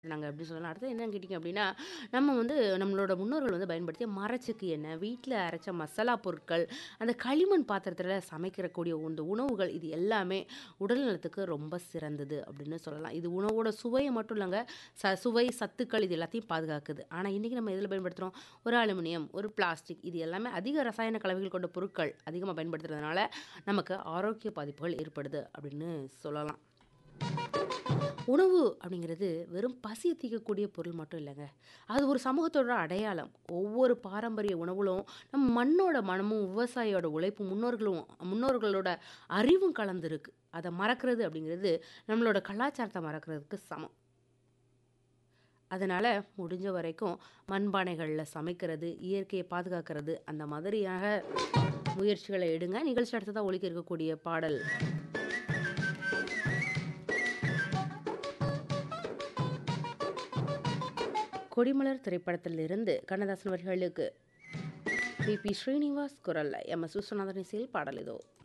நாங்க எப்படி சொல்லலாம். அடுத்தது என்னன்னு கேட்டீங்க அப்படின்னா, நம்ம வந்து நம்மளோட முன்னோர்கள் வந்து பயன்படுத்திய மரச்செக்கு எண்ணெய், வீட்ல அரைச்ச மசாலா பொருட்கள், அந்த களிமண் பாத்திரத்தில சமைக்கிறக்கூடிய இந்த உணவுகள் இது எல்லாமே உடல் நலத்துக்கு ரொம்ப சிறந்தது அப்படின்னு சொல்லலாம். இது உணவோட சுவைய மட்டும் இல்லங்க, ச சுவை, சத்துக்கள் இது எல்லாத்தையும் பாதுகாக்குது. ஆனா இன்னைக்கு நம்ம எதுல பயன்படுத்துறோம்? ஒரு அலுமினியம், ஒரு பிளாஸ்டிக் இது எல்லாமே அதிக ரசாயன கலவைகள் கொண்ட பொருட்கள் அதிகமா பயன்படுத்துறதுனால, நமக்கு ஆரோக்கிய பாதிப்புகள் ஏற்படுது அப்படின்னு சொல்லலாம். உணவு அப்படிங்கிறது வெறும் பசிய தீர்க்கக்கூடிய பொருள் மட்டும் இல்லங்க. அது ஒரு சமூகத்தோட அடையாளம். ஒவ்வொரு பாரம்பரிய உணவுலும் நம்ம மண்ணோட மனமும், விவசாயியோட உழைப்பும், முன்னோர்களும் முன்னோர்களோட அறிவும் கலந்திருக்கு. அத மறக்கிறது அப்படிங்கிறது நம்மளோட கலாச்சாரத்த மறக்கிறதுக்கு சமம். அதனால முடிஞ்ச வரைக்கும் மண்பானைகள்ல சமைக்கிறது, இயற்கைய பாதுகாக்கிறது அந்த மாதிரியாக முயற்சிகள எடுங்க. நிகழ்ச்சி அடுத்ததா ஒலிக்க இருக்கக்கூடிய பாடல் கொடிமலர் திரைப்படத்திலிருந்து கண்ணதாசன் அவர்களுக்கு பி. பி. ஸ்ரீனிவாஸ் குரல்ல எம். எஸ். விஸ்வநாதன் இசையில் பாடல் இதோ.